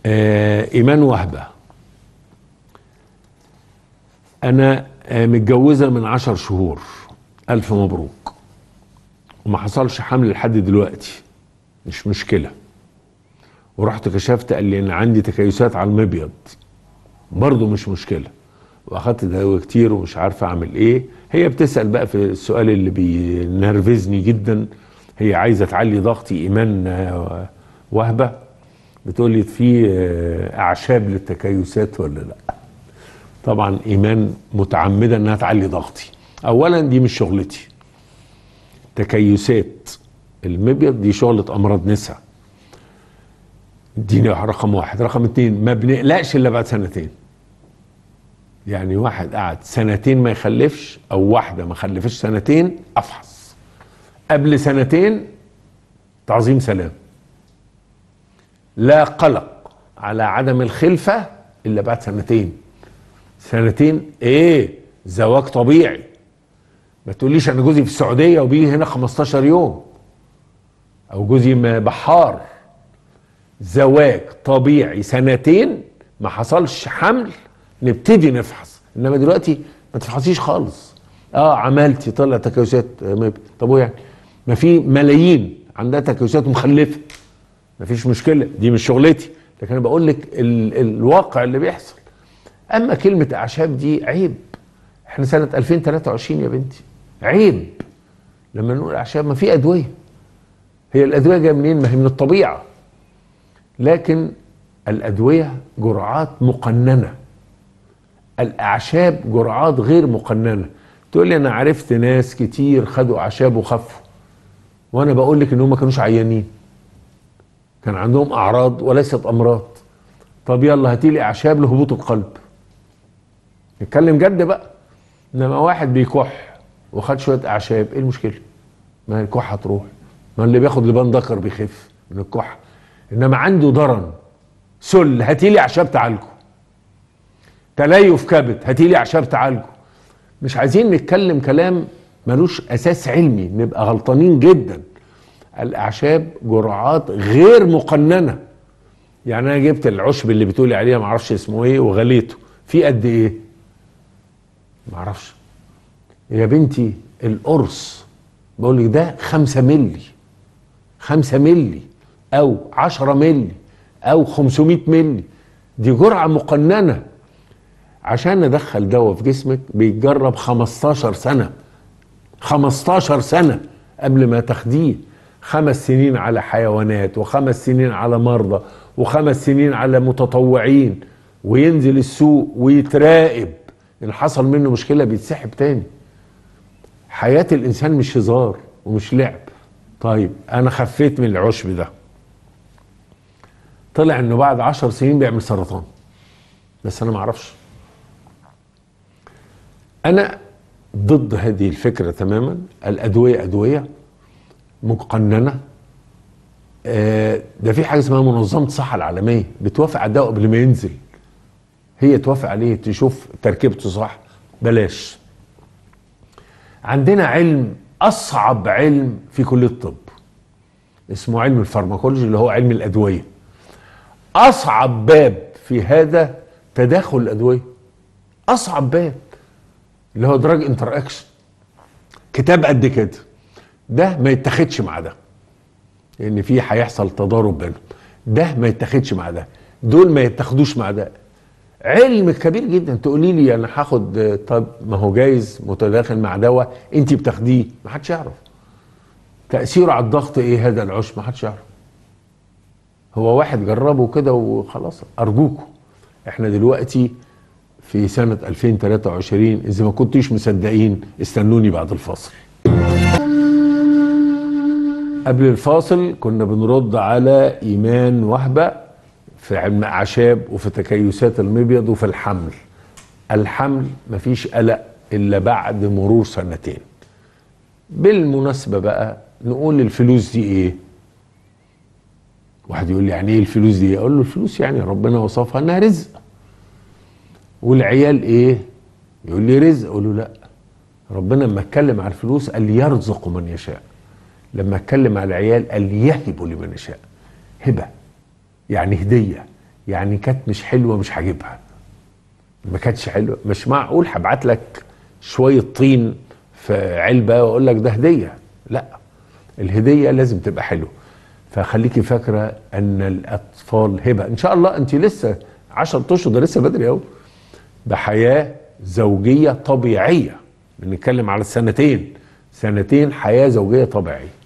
آه ايمان وهبه انا آه متجوزه من عشر شهور الف مبروك وما حصلش حمل لحد دلوقتي مش مشكله ورحت كشفت قال لي ان عندي تكيسات على المبيض برضه مش مشكله واخدت دواء كتير ومش عارفه اعمل ايه هي بتسال بقى في السؤال اللي بينرفزني جدا هي عايزه تعلي ضغطي ايمان آه، وهبه بتقول لي في آه، اعشاب للتكيسات ولا لا طبعا ايمان متعمده انها تعلي ضغطي اولا دي مش شغلتي تكيسات المبيض دي شغله امراض نساء دي رقم واحد رقم اتنين ما بنقلقش الا بعد سنتين يعني واحد قعد سنتين ما يخلفش او واحده ما خلفتش سنتين افحص قبل سنتين تعظيم سلام لا قلق على عدم الخلفه الا بعد سنتين سنتين ايه زواج طبيعي ما تقوليش انا جوزي في السعوديه وبيجي هنا 15 يوم او جوزي م- بحار زواج طبيعي سنتين ما حصلش حمل نبتدي نفحص انما دلوقتي ما تفحصيش خالص اه عملتي طلع تكيسات آه، ما يب- طب هو يعني ما في ملايين عندها تكيسات ومخلفه ما فيش مشكله دي مش شغلتي لكن انا بقول لك ال الواقع اللي بيحصل اما كلمه اعشاب دي عيب احنا سنه 2023 يا بنتي عيب لما نقول اعشاب ما في ادويه هي الادويه جايه منين ما هي من الطبيعه لكن الادويه جرعات مقننه الاعشاب جرعات غير مقننه تقول لي انا عرفت ناس كتير خدوا اعشاب وخفوا وانا بقول لك انهم ما كانوش عيانين كان عندهم اعراض وليست امراض طب يلا هاتي لي اعشاب لهبوط القلب نتكلم جد بقى انما واحد بيكح وخد شويه اعشاب ايه المشكله ما هي الكحه تروح ما اللي بياخد لبان ذكر بيخف من الكحه انما عنده ضرن سل هاتي لي اعشاب تعالجه تليف كبد هاتي لي اعشاب تعالجه مش عايزين نتكلم كلام ملوش اساس علمي نبقى غلطانين جدا الاعشاب جرعات غير مقننه يعني انا جبت العشب اللي بتقولي عليه ما اعرفش اسمه ايه وغليته في قد ايه ما اعرفش يا بنتي القرص بقول لك ده خمسة ملي خمسة ملي او عشرة ملي او 500 ملي دي جرعة مقننة عشان ندخل دواء في جسمك بيتجرب 15 سنة 15 سنة قبل ما تاخديه خمس سنين على حيوانات وخمس سنين على مرضى وخمس سنين على متطوعين وينزل السوق ويتراقب ان حصل منه مشكلة بيتسحب تاني حياة الانسان مش هزار ومش لعب طيب انا خفيت من العشب ده طلع انه بعد عشر سنين بيعمل سرطان بس انا معرفش انا ضد هذه الفكره تماما الادويه ادويه مقننه آه، ده في حاجه اسمها منظمه الصحه العالميه بتوافق على الدواء قبل ما ينزل هي توافق عليه تشوف تركيبته صح بلاش عندنا علم اصعب علم في كليه الطب اسمه علم الفارماكولوجي اللي هو علم الادويه اصعب باب في هذا تداخل الادويه اصعب باب اللي هو دراج انتر اكشن كتاب قد كده ده ما يتاخدش مع ده لان في هيحصل تضارب بينهم ده ما يتاخدش مع ده دول ما يتاخدوش مع ده علم كبير جدا تقولي لي انا هاخد آه، طب ما هو جايز متداخل مع دواء انت بتاخديه ما حدش يعرف تاثيره على الضغط ايه هذا العشب ما حدش يعرف هو واحد جربه كده وخلاص ارجوكم احنا دلوقتي في سنة 2023 إذا ما كنتوش مصدقين استنوني بعد الفاصل قبل الفاصل كنا بنرد على إيمان وهبة في علم أعشاب وفي تكيسات المبيض وفي الحمل الحمل مفيش قلق إلا بعد مرور سنتين بالمناسبة بقى نقول الفلوس دي إيه واحد يقول لي يعني ايه الفلوس دي اقول له الفلوس يعني ربنا وصفها انها رزق والعيال ايه يقول لي رزق اقول له لا ربنا لما اتكلم على الفلوس قال يرزق من يشاء لما اتكلم على العيال قال يهب لمن يشاء هبه يعني هديه يعني كانت مش حلوه مش هجيبها ما كانتش حلوه مش معقول هبعت لك شويه طين في علبه واقول لك ده هديه لا الهديه لازم تبقى حلوه فخليكي فاكره ان الاطفال هبه ان شاء الله انت لسه 10 اشهر ده لسه بدري اهو بحياه زوجيه طبيعيه بنتكلم على سنتين سنتين حياه زوجيه طبيعيه